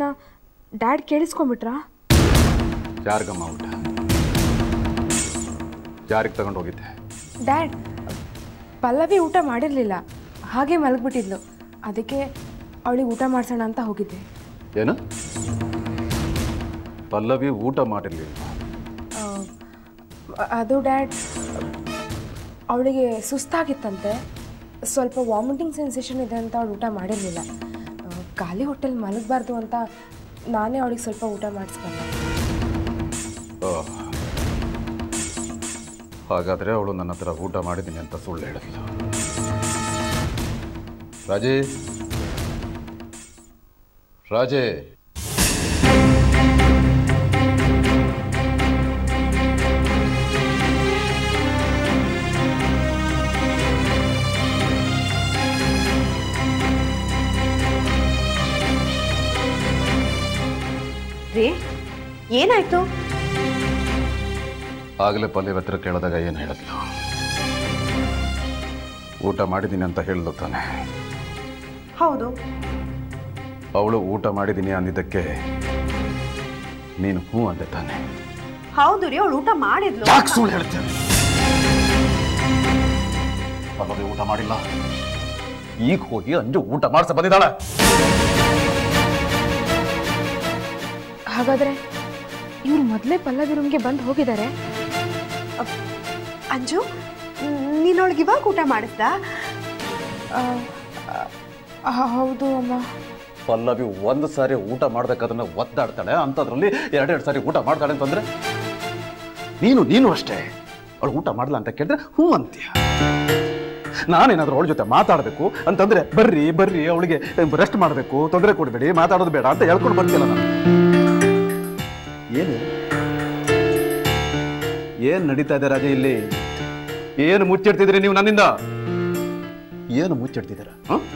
ಹೇಳಿದ್ನ dad ಕೇಳಿಸ್ಕೊಂಬಿಟ್ರಾ ಯಾರಿಗಮ್ಮ ಊಟ ಯಾರಿಗೆ ತಗೊಂಡು ಹೋಗಿದ್ದೆ ಡ್ಯಾಡ್ ಪಲ್ಲವಿ ಊಟ ಮಾಡಿರಲಿಲ್ಲ ಹಾಗೆ ಮಲಗಿಬಿಟ್ಟಿದ್ಲು ಅದಕ್ಕೆ ಅವಳಿಗೆ ಊಟ ಮಾಡಿಸೋಣ ಅಂತ ಹೋಗಿದ್ದೆ ಏನು ಪಲ್ಲವಿ ಊಟ ಮಾಡಿರ್ಲಿಲ್ಲ ಆ, ಅದು ಡ್ಯಾಡ್ ಅವಳಿಗೆ ಸುಸ್ತಾಗಿತ್ತಂತೆ ಸ್ವಲ್ಪ ವಾಮಿಟಿಂಗ್ ಸೆನ್ಸೇಷನ್ ಇದೆ ಅಂತ ಅವಳು ಊಟ ಮಾಡಿರಲಿಲ್ಲ ಖಾಲಿ ಹೊಟ್ಟೆಲಿ ಮಲಗಬಾರ್ದು ಅಂತ ನಾನೇ ಅವಳಿಗೆ ಸ್ವಲ್ಪ ಊಟ ಮಾಡಿಸ್ಕೊಂಡೆ ಓಹ್. ಹಾಗಾದ್ರೆ ಅವಳು ನನ್ನ ಹತ್ರ ಊಟ ಮಾಡಿದ್ದೀನಿ ಅಂತ ಸುಳ್ಳು ಹೇಳಿದ್ಲು ರಾಜೇ ರಾಜೇ ರೀ ಏನಾಯ್ತು ಆಗಲೇ ಪಲ್ಲವಿ ಹತ್ರ ಕೇಳಿದಾಗ ಏನು ಹೇಳಿದ್ಲು ಊಟ ಮಾಡಿದ್ದೀನಿ ಅಂತ ಹೇಳಿದ್ಲು ತಾನೆ ಹೌದು ಅವಳು ಊಟ ಮಾಡಿದ್ದೀನಿ ಅಂದಿದ್ದಕ್ಕೆ ನೀನು ಹ್ಞೂ ಅಂದೆ ತಾನೆ ಹೌದು ರೀ ಅವಳು ಊಟ ಮಾಡಿದ್ಲು ಯಾಕೆ ಸುಳ್ಳು ಹೇಳ್ತೇನೆ ಪಲ್ಲವಿ ಊಟ ಮಾಡಿಲ್ಲ ಈಗ ಹೋಗಿ ಅಂಜು ಊಟ ಮಾಡ್ಸ ಬಂದಿದ್ದಾಳೆ ಹಾಗಾದರೆ ಇವ್ರು ಮೊದಲೇ ಪಲ್ಲವಿ ರೂಮ್ಗೆ ಬಂದು ಹೋಗಿದ್ದಾರೆ ಅಂಜು ನೀನೊಳಗೆ ಇವಾಗ ಊಟ ಮಾಡಿಸ್ದ ಆ, ಆ, ಹೌದು ಅಮ್ಮ ಪಲ್ಲವಿ ಒಂದು ಸಾರಿ ಊಟ ಮಾಡ್ಬೇಕಾದ್ರೆ ಒದ್ದಾಡ್ತಾಳೆ ಅಂಥದ್ರಲ್ಲಿ ಎರಡೆರಡು ಸಾರಿ ಊಟ ಮಾಡ್ತಾಳೆ ಅಂತಂದ್ರೆ ನೀನು ನೀನು ಅಷ್ಟೇ ಅವಳು ಊಟ ಮಾಡಲ್ಲ ಅಂತ ಕೇಳಿದ್ರೆ ಹ್ಞೂ ಅಂತೀಯ ನಾನೇನಾದ್ರೂ ಅವಳ ಜೊತೆ ಮಾತಾಡಬೇಕು ಅಂತಂದ್ರೆ ಬರ್ರಿ ಬರ್ರಿ ಅವಳಿಗೆ ರೆಸ್ಟ್ ಮಾಡಬೇಕು ತೊಂದರೆ ಕೊಡಬೇಡಿ ಮಾತಾಡೋದು ಬೇಡ ಅಂತ ಹೇಳ್ಕೊಂಡು ಬರ್ತಿಲ್ಲ ನಾನು ಏನು ಏನು ನಡೀತಾ ಇದೆ ರಾಜ ಇಲ್ಲಿ ಏನು ಮುಚ್ಚಿಡ್ತಿದ್ದೀರಿ ನೀವು ನನ್ನಿಂದ ಏನು ಮುಚ್ಚಿಡ್ತಿದ್ದೀರಾ ಹಾಂ